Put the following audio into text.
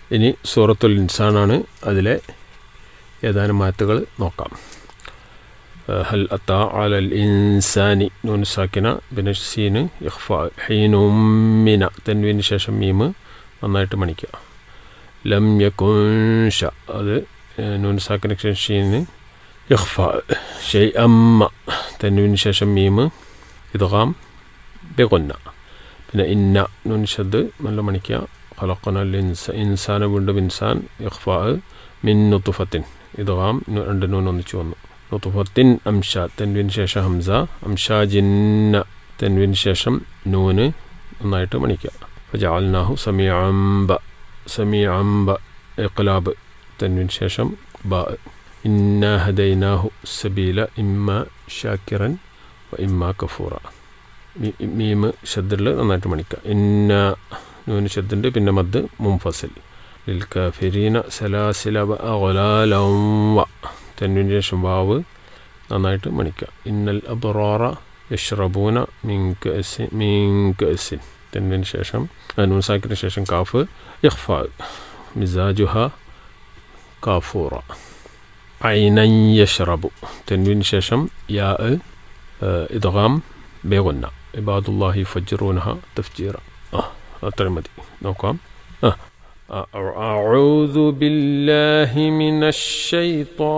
ഇനി സൂറത്തുൽ ഇൻസാനാണ് അതിലെ ഏതാനും മാറ്റുകൾ നോക്കാം ഹൽ അത്ത അലൽ ഇൻസാനി നൂൻ സാക്കിന പിന്നെ സീന് ഇഖ്ഫ ഹീനുമിന തെൻവിന് ശേഷം മീമ് നന്നായിട്ട് മണിക്കുക ലം യകുൻഷ അത് നൂൻ സാക്കിന ശേഷം ഷീന് ഇഖ്ഫ ഷെയ് അമ്മ തെൻവിന് ശേഷം മീമ് ഇദ്ഗാം ബെഗുന്ന പിന്നെ ഇന്ന നൂൻ ഷദ് നല്ല മണിക്കുക ഖലഖന ഇൻസ ഇൻസാന വീണ്ടും ഇൻസാൻ ഇഖ്ഫ മിൻ നുത്തുഫത്തിൻ ഇദ്ഗാം രണ്ട് നൂൻ ഒന്നിച്ചു വന്നു നുത്തുഫത്തിൻ അംഷ തെൻവിന് ശേഷം ഹംസ അംഷാജിന്ന തെൻവിന് ശേഷം നൂന് നന്നായിട്ട് മണിക്കുക ഫജാൽനാഹു സമീഅംബ സമീഅംബ ഇഖ്ലാബ് തെൻവിന് ശേഷം ബ ഇന്ന ഹദൈനാഹു സബീല ഇമ്മ ഷാക്കിറൻ വ ഇമ്മ കഫൂറ മീമ് ഷദ്ദിൽ നന്നായിട്ട് മണിക്കുക ഇന്ന നൂന് ഷദ്ദുണ്ട് പിന്നെ മദ് മുംഫസിൽ ലിൽ കഫിരീന സലാസില അഗലാലം വ തെന്നിന് ശേഷം വാവ് നന്നായിട്ട് മണിക്കുക ഇന്നൽ അബ്റാറ യഷ്റബൂന മിങ്ക് മിങ്ക് എസിൻ തെന്നിന് ശേഷം നൂസാക്കിന് ശേഷം കാഫ് ഇഖ്ഫ മിസാജുഹ കാഫൂറ ഐനൻ യഷ്റബു തെന്നിന് ശേഷം യാ ഇദ്ഗാം ബേഗുന്ന ഇബാദുല്ലാഹി ഫജ്റൂനഹ തഫ്ജീറ ആ അത്രയും മതി നോക്കാം ആ أعوذ بالله من الشيطان